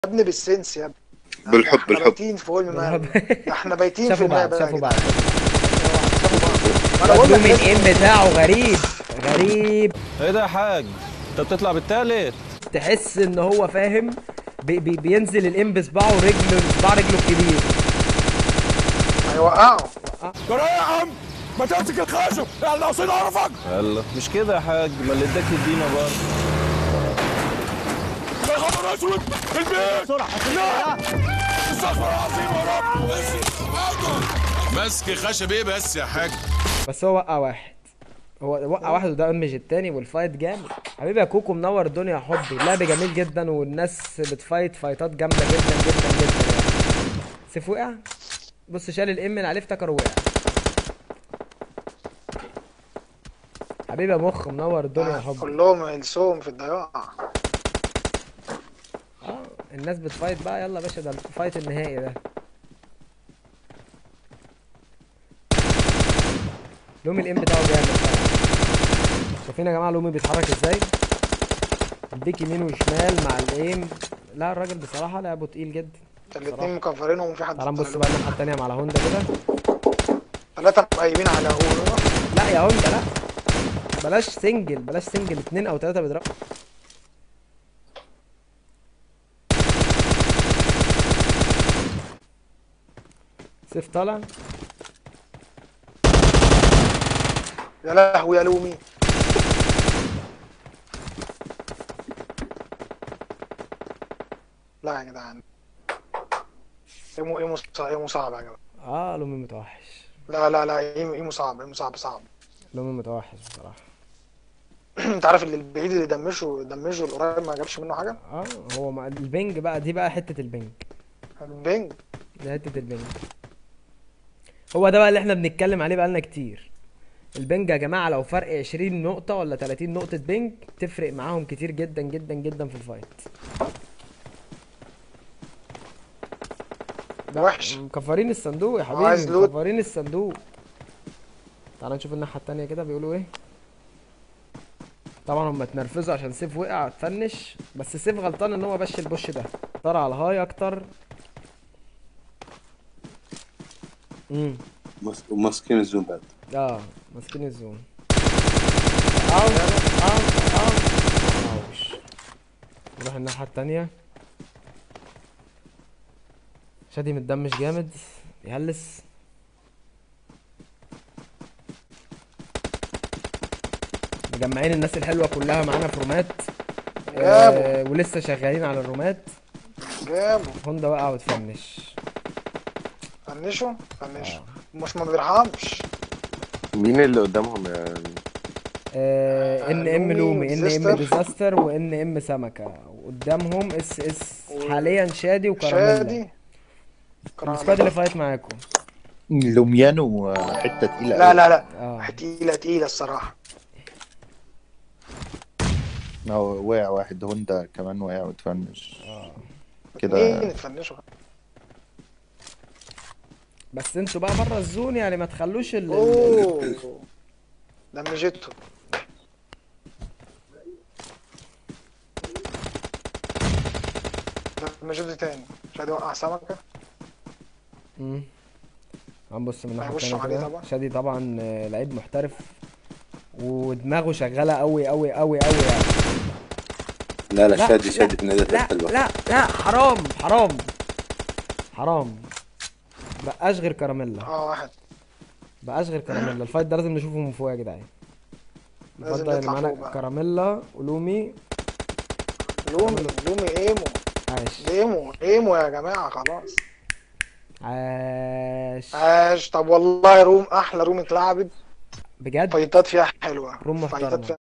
ابني بالسنس يا ابني بالحب احنا بالحب بايتين في فول مال احنا بايتين في شافوا الماء بعض بقى يا شافوا جدعان. بعض شافوا بعض ما انا بقول الدوم لك لازم- الام بتاعه غريب غريب ايه ده يا حاج انت بتطلع بالتالت تحس ان هو فاهم بي بي بينزل الام بصباعه رجله صباع رجله الكبير هيوقعوا جرى يا عم ما تمسك الخشب احنا ناقصين اعرفك يلا مش كده يا حاج ما اللي اداك يدينا برضه يا خبر اسود البيت بسرعه لا استغفر العظيم يا رب ماسك خشب ايه بس يا حاج بس هو وقع واحد هو وقع واحد وده مش التاني والفايت جامد حبيبي يا كوكو منور الدنيا يا حبي اللعب جميل جدا والناس بتفايت فايتات جامده جدا جدا جدا يعني سيف وقع بص شال الام من عليه افتكر وقع حبيبي يا مخ منور الدنيا يا حبي كلهم عيلسوهم في الضياع اه الناس بتفايت بقى يلا يا باشا ده الفايت النهائي ده لومي الام بتاعه جامد طبعا شايفين يا جماعه لومي بيتحرك ازاي يديك يمين وشمال مع الايم لا الراجل بصراحه لعبه تقيل جدا الاثنين مكفرينهم وفي حد تعال نبص بقى الناحيه التانيه مع هوندا كده ثلاثة مقيمين على هو لا يا هوندا لا بلاش سنجل بلاش سنجل اتنين او تلاته بيضربوا سيف طالع يا لهوي يا لومي لا يا جدعان ايمو ايمو صعب ايمو صعب يا جدعان اه لومي متوحش لا لا لا ايمو ايمو صعب ايمو صعب صعب لومي متوحش بصراحه انت عارف اللي البعيد اللي دمشه دمشه القريب ما جابش منه حاجه اه هو مع البنج بقى دي بقى حته البنج البنج دي حته البنج هو ده بقى اللي احنا بنتكلم عليه بقالنا كتير البنج يا جماعه لو فرق 20 نقطه ولا 30 نقطه بنج تفرق معاهم كتير جدا جدا جدا في الفايت ده وحش مكفرين الصندوق يا عايز حبيبي لوت. مكفرين الصندوق تعال نشوف الناحيه التانيه كده بيقولوا ايه طبعا هم اتنرفزوا عشان سيف وقع اتفنش بس سيف غلطان ان هو بش البوش ده طار على الهاي اكتر امم مس- وماسكين الزوم بعد اه ماسكين الزوم او او او اوش نروح الناحيه التانيه شادي متدمش جامد يهلس مجمعين الناس الحلوه كلها معانا في رومات آه ولسه شغالين على الرومات جابوا هوندا وقع وتفنش فنشوا فنشوا مش ما بيرحمش مين اللي قدامهم يا آه ان ام لومي لومي ان ام وديزاستر. ديزاستر وان ام سمكه وقدامهم اس اس حاليا شادي وكراميلا شادي السكواد اللي فايت معاكم لوميانو حته تقيله لا لا لا اه تقيلة تقيلة الصراحة لا هو وقع واحد هوندا كمان وقع وتفنش كده اتنين اتفنشوا بس انتوا بقى بره الزون يعني ما تخلوش ال ال- اوه دمجته دمجته تاني شادي وقع سمكة مم. هنبص من الناحيه هيخشوا التانيه عليه كده طبعا. شادي طبعا آه، لعيب محترف ودماغه شغاله قوي قوي قوي قوي يعني لا لا لا، شادي لا، شادي في نادي لا حلوة لا لا حرام حرام حرام بقاش غير كراميلا اه واحد بقاش غير كراميلا الفايت ده لازم نشوفه من فوق يا جدعان الفايت لازم ده اللي نطلع معانا فوق بقى. كراميلا ولومي لومي لومي ايمو عاش ايمو ايمو يا جماعة خلاص عاش عاش طب والله روم احلى روم اتلعبت بجد فايتات فيها حلوة روم فايتات محترمة. فيها